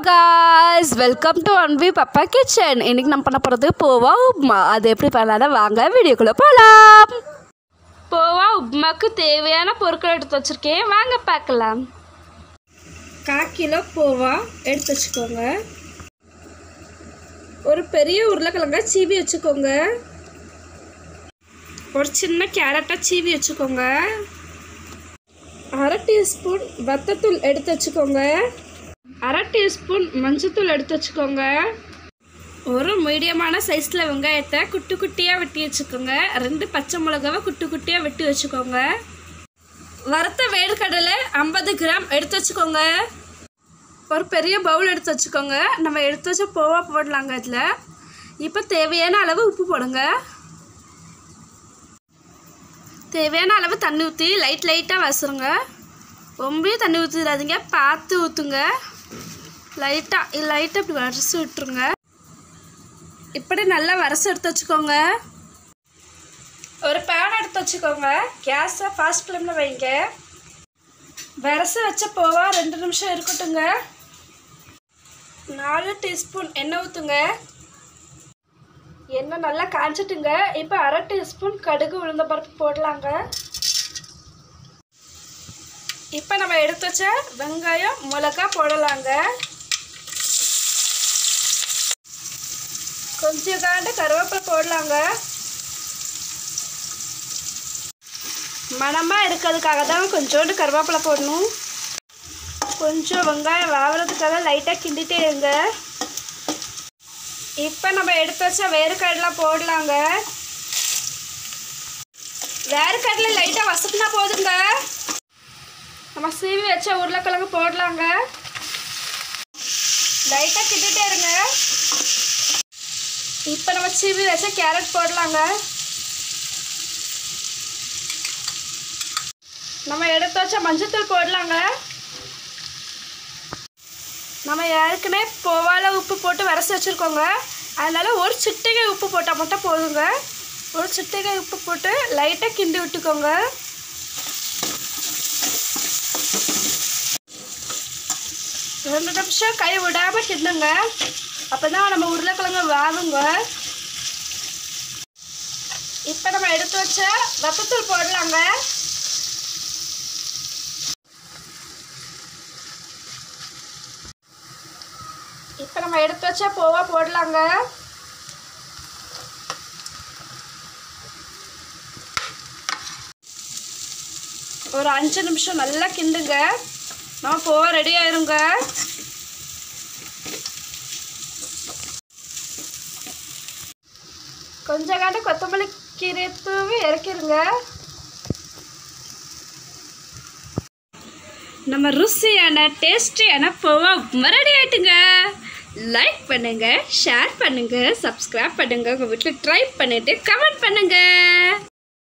guys welcome to ஒன்வி பப்பா kitchen இன்னைக்கு நம்ம பண்ண போகிறது போவா உப்மா அது எப்படி பண்ணலாம்னா வாங்க வீடியோக்குள்ளே போகலாம் போவா உப்மாக்கு தேவையான பொருட்கள் எடுத்து வச்சுருக்கேன் வாங்க பார்க்கலாம் கால் கிலோ போவா எடுத்து வச்சுக்கோங்க ஒரு பெரிய உருளைக்கிழங்க சீவி வச்சுக்கோங்க ஒரு சின்ன கேரட்டாக சீவி வச்சுக்கோங்க அரை டீஸ்பூன் வத்தத்தூள் எடுத்து வச்சுக்கோங்க அரை டீஸ்பூன் மஞ்சத்தூள் எடுத்து வச்சுக்கோங்க ஒரு மீடியமான சைஸில் வெங்காயத்தை குட்டி குட்டியாக வெட்டி வச்சுக்கோங்க ரெண்டு பச்சை மிளகாவை குட்டி குட்டியாக வெட்டி வச்சுக்கோங்க வறுத்த வேர்க்கடலை ஐம்பது கிராம் எடுத்து வச்சுக்கோங்க ஒரு பெரிய பவுல் எடுத்து வச்சுக்கோங்க நம்ம எடுத்து வச்ச போவா போடலாங்க இதில் இப்போ தேவையான அளவு உப்பு போடுங்க தேவையான அளவு தண்ணி ஊற்றி லைட் லைட்டாக வசுருங்க ரொம்பவும் தண்ணி ஊற்றிடாதீங்க பார்த்து ஊற்றுங்க லைட்டாக லைட்டாக இப்படி வரிசை விட்டுருங்க இப்படி நல்லா வரிசை எடுத்து வச்சுக்கோங்க ஒரு பேன் எடுத்து வச்சுக்கோங்க கேஸை ஃபாஸ்ட் ஃப்ளேமில் வைங்க வரிசை வச்ச போவா ரெண்டு நிமிஷம் இருக்கட்டுங்க நாலு டீஸ்பூன் எண்ணெய் ஊற்றுங்க எண்ணெய் நல்லா காய்ச்சிட்டுங்க இப்போ அரை டீஸ்பூன் கடுகு உளுந்த பருப்பு போடலாங்க இப்போ நம்ம எடுத்து வச்ச வெங்காயம் மிளகா போடலாங்க கொஞ்சம் காண்டு கருவேப்பிலை போடலாங்க மணமாக இருக்கிறதுக்காக தான் கொஞ்சோண்டு கருவேப்பிலை போடணும் கொஞ்சம் வெங்காயம் வாங்குறதுக்காக லைட்டாக கிண்டிட்டே இருங்க இப்போ நம்ம எடுத்து வச்ச வேர்க்கடலை போடலாங்க வேர்க்கடலை லைட்டாக வசக்குனா போதுங்க நம்ம சீவி வச்ச உருளைக்கிழங்கு போடலாங்க லைட்டாக கிண்டிட்டே இருங்க இப்போ நம்ம சீவி வச்ச கேரட் போடலாங்க நம்ம எடுத்து வச்ச மஞ்சத்தூள் போடலாங்க நம்ம ஏற்கனவே போவால உப்பு போட்டு வரசி வச்சுருக்கோங்க அதனால் ஒரு சிட்டிகை உப்பு போட்டால் மட்டும் போதுங்க ஒரு சிட்டிகை உப்பு போட்டு லைட்டாக கிண்டி விட்டுக்கோங்க ரெண்டு நிமிஷம் கை விடாமல் கிண்டுங்க அப்போ தான் நம்ம உருளைக்கிழங்கு வேகுங்க இப்போ நம்ம எடுத்து வச்ச வத்தத்தூள் போடலாங்க இப்போ நம்ம எடுத்து வச்ச போவா போடலாங்க ஒரு அஞ்சு நிமிஷம் நல்லா கிண்டுங்க நம்ம போவா ரெடி ஆயிருங்க கொஞ்சம் காண்ட கொத்தமல்லி கீரை தூவி இறக்கிருங்க நம்ம ருசியான டேஸ்டியான போவா உப்புமா ரெடி ஆயிட்டுங்க லைக் பண்ணுங்க ஷேர் பண்ணுங்க சப்ஸ்கிரைப் பண்ணுங்க உங்கள் வீட்டில் ட்ரை பண்ணிட்டு கமெண்ட் பண்ணுங்க